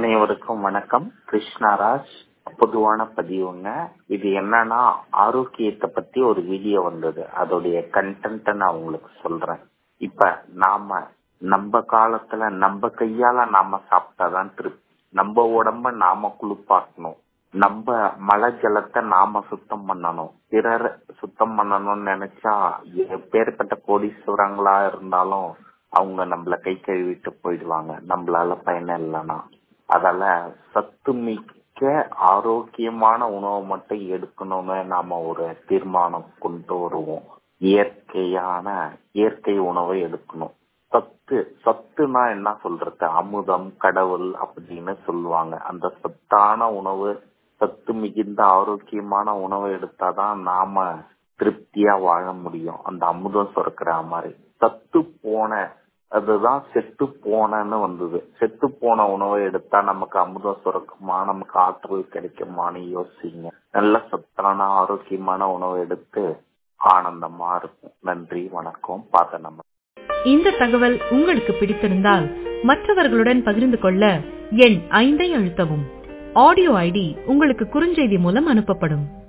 அனைவருக்கும் வணக்கம் கிருஷ்ணராஜ் பொதுவான பதிவுங்க இது என்னன்னா ஆரோக்கியத்தை பத்தி ஒரு வீடியோ வந்தது அதோடைய கண்டென்ட் நான் உங்களுக்கு சொல்றேன் இப்ப நாம நம்ம காலத்துல நம்ம கையால நாம சாப்பிட்டாதான் திருப்தி நம்ம உடம்ப நாம குளிப்பாட்டணும் நம்ம மழை ஜலத்தை நாம சுத்தம் பண்ணணும் பிறர் சுத்தம் பண்ணணும்னு நினைச்சா பேர்பட்ட கோடீஸ்வரங்களா இருந்தாலும் அவங்க நம்மள கை கழுவிட்டு போயிடுவாங்க நம்மளால பயணம் இல்லைன்னா அதால சத்து மிக்க ஆரோக்கியமான உணவை மட்டும் எடுக்கணும்னு நாம ஒரு தீர்மானம் கொண்டு வருவோம் இயற்கையான இயற்கை உணவை எடுக்கணும் சத்து சத்துனா என்ன சொல்றது அமுதம் கடவுள் அப்படின்னு சொல்லுவாங்க அந்த சத்தான உணவு சத்து மிகுந்த ஆரோக்கியமான உணவை எடுத்தாதான் நாம திருப்தியா வாழ முடியும் அந்த அமுதம் சுரக்கிற மாதிரி சத்து போன அதுதான் செத்து போனன்னு வந்தது செத்து போன உணவை எடுத்தா நமக்கு அமுதம் சுரக்குமா நமக்கு ஆற்றல் கிடைக்குமான்னு யோசிங்க நல்ல சத்தான ஆரோக்கியமான உணவை எடுத்து ஆனந்தமா இருக்கும் நன்றி வணக்கம் பார்த்த நம்ம இந்த தகவல் உங்களுக்கு பிடித்திருந்தால் மற்றவர்களுடன் பகிர்ந்து கொள்ள எண் ஐந்தை அழுத்தவும் ஆடியோ ஐடி உங்களுக்கு குறுஞ்செய்தி மூலம் அனுப்பப்படும்